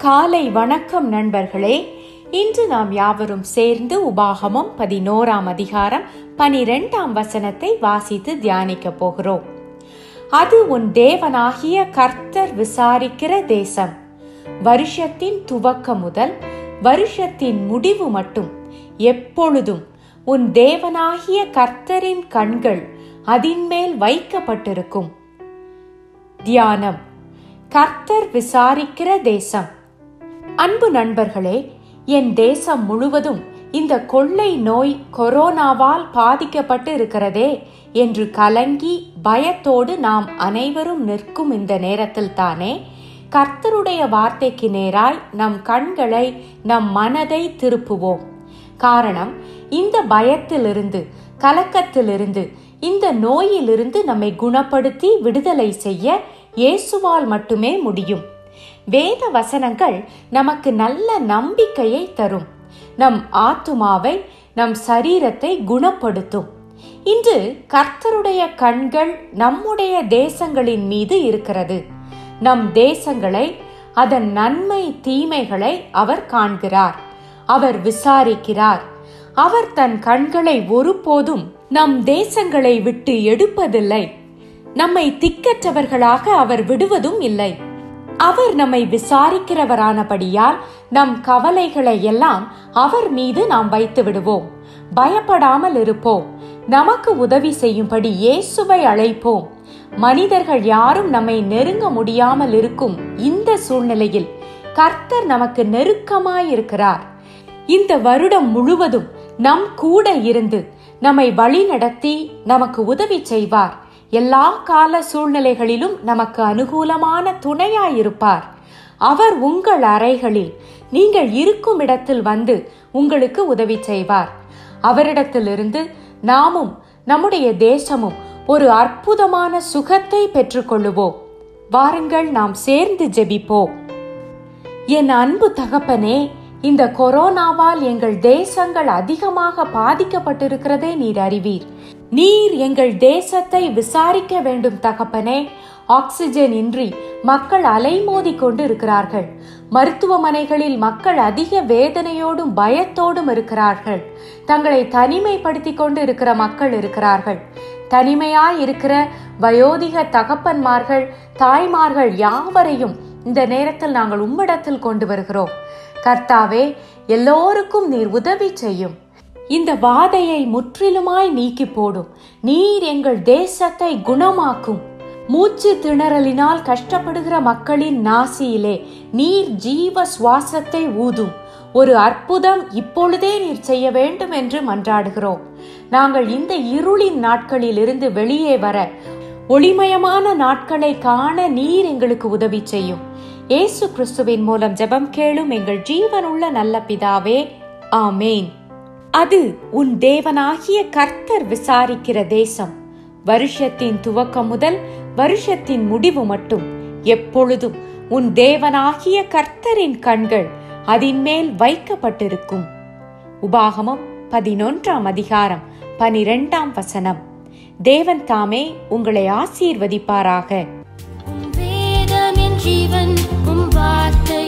காலை வணக்கம் நண்பர்களே இன்று நாம் யாவரும் சேர்ந்து உபாகமம் பதினோராம் அதிகாரம் பனிரெண்டாம் வசனத்தை வாசித்து தியானிக்க போகிறோம் அது உன் தேவனாகிய கர்த்தர் விசாரிக்கிற தேசம் வருஷத்தின் துவக்கம் முதல் வருஷத்தின் முடிவு மட்டும் எப்பொழுதும் உன் தேவனாகிய கர்த்தரின் கண்கள் அதின்மேல் வைக்கப்பட்டிருக்கும் தியானம் கர்த்தர் விசாரிக்கிற தேசம் அன்பு நண்பர்களே என் தேசம் முழுவதும் இந்த கொள்ளை நோய் கொரோனாவால் பாதிக்கப்பட்டு இருக்கிறதே என்று கலங்கி பயத்தோடு நாம் அனைவரும் நிற்கும் இந்த நேரத்தில் தானே கர்த்தருடைய வார்த்தைக்கு நேராய் நம் கண்களை நம் மனதை திருப்புவோம் காரணம் இந்த பயத்திலிருந்து கலக்கத்திலிருந்து இந்த நோயிலிருந்து நம்மை குணப்படுத்தி விடுதலை செய்ய இயேசுவால் மட்டுமே முடியும் வேத வசனங்கள் நமக்கு நல்ல நம்பிக்கையை தரும் நம் ஆத்துமாவை நம் சரீரத்தை குணப்படுத்தும் இன்று கர்த்தருடைய கண்கள் நம்முடைய தேசங்களின் மீது இருக்கிறது நம் தேசங்களை அதன் நன்மை தீமைகளை அவர் காண்கிறார் அவர் விசாரிக்கிறார் அவர் தன் கண்களை ஒருபோதும் நம் தேசங்களை விட்டு எடுப்பதில்லை நம்மை திக்கற்றவர்களாக அவர் விடுவதும் இல்லை அவர் நம்மை விசாரிக்கிறவரானபடியால் நம் கவலைகளை எல்லாம் அவர் மீது நாம் வைத்து விடுவோம் பயப்படாமல் இருப்போம் நமக்கு உதவி செய்யும்படி இயேசுவை அழைப்போம் மனிதர்கள் யாரும் நம்மை நெருங்க முடியாமல் இருக்கும் இந்த சூழ்நிலையில் கர்த்தர் நமக்கு நெருக்கமாயிருக்கிறார் இந்த வருடம் முழுவதும் நம் கூட இருந்து நம்மை வழி நடத்தி நமக்கு உதவி செய்வார் எல்லா கால சூழ்நிலைகளிலும் நமக்கு அனுகூலமான துணையாயிருப்பார் அவர் உங்கள் அறைகளில் நீங்கள் இருக்கும் இடத்தில் வந்து உங்களுக்கு உதவி செய்வார் அவரிடத்திலிருந்து நாமும் நம்முடைய தேசமும் ஒரு அற்புதமான சுகத்தை பெற்றுக்கொள்ளுவோம் வாருங்கள் நாம் சேர்ந்து ஜெபிப்போம் என் அன்பு தகப்பனே இந்த கொரோனாவால் எங்கள் தேசங்கள் அதிகமாக பாதிக்கப்பட்டிருக்கிறதே நீர் அறிவீர் நீர் எங்கள் தேசத்தை விசாரிக்க வேண்டும் தகப்பனே ஆக்சிஜன் இன்றி மக்கள் அலைமோதி கொண்டு இருக்கிறார்கள் மருத்துவமனைகளில் மக்கள் அதிக வேதனையோடும் பயத்தோடும் இருக்கிறார்கள் தங்களை தனிமைப்படுத்தி கொண்டு இருக்கிற மக்கள் இருக்கிறார்கள் தனிமையாய் இருக்கிற வயோதிக தகப்பன்மார்கள் தாய்மார்கள் யாவரையும் இந்த நேரத்தில் நாங்கள் உம்மிடத்தில் கொண்டு வருகிறோம் கர்த்தாவே எல்லோருக்கும் நீர் உதவி செய்யும் இந்த வாதையை முற்றிலுமாய் நீக்கி போடும் நீர் எங்கள் தேசத்தை குணமாக்கும் மூச்சு திணறலினால் கஷ்டப்படுகிற மக்களின் நாசியிலே நீர் ஜீவ சுவாசத்தை ஊதும் ஒரு அற்புதம் இப்பொழுதே நீர் செய்ய வேண்டும் என்று மன்றாடுகிறோம் நாங்கள் இந்த இருளின் நாட்களில் இருந்து வெளியே வர ஒளிமயமான நாட்களை காண நீர் எங்களுக்கு உதவி செய்யும் இயேசு கிறிஸ்துவின் மூலம் ஜெபம் கேளும் எங்கள் ஜீவனுள்ள நல்ல பிதாவே ஆமேன் அது உன் தேவனாகிய கர்த்தர் விசாரிக்கிற தேசம் வருஷத்தின் துவக்கம் முதல் வருஷத்தின் முடிவு மட்டும் எப்பொழுதும் உன் தேவனாகிய கர்த்தரின் கண்கள் அதின்மேல் வைக்கப்பட்டிருக்கும் உபாகமம் பதினொன்றாம் அதிகாரம் பனிரெண்டாம் வசனம் தேவன் தாமே உங்களை ஆசீர்வதிப்பாராக உம் வேதம் என் ஜீவன் உம் வார்த்தை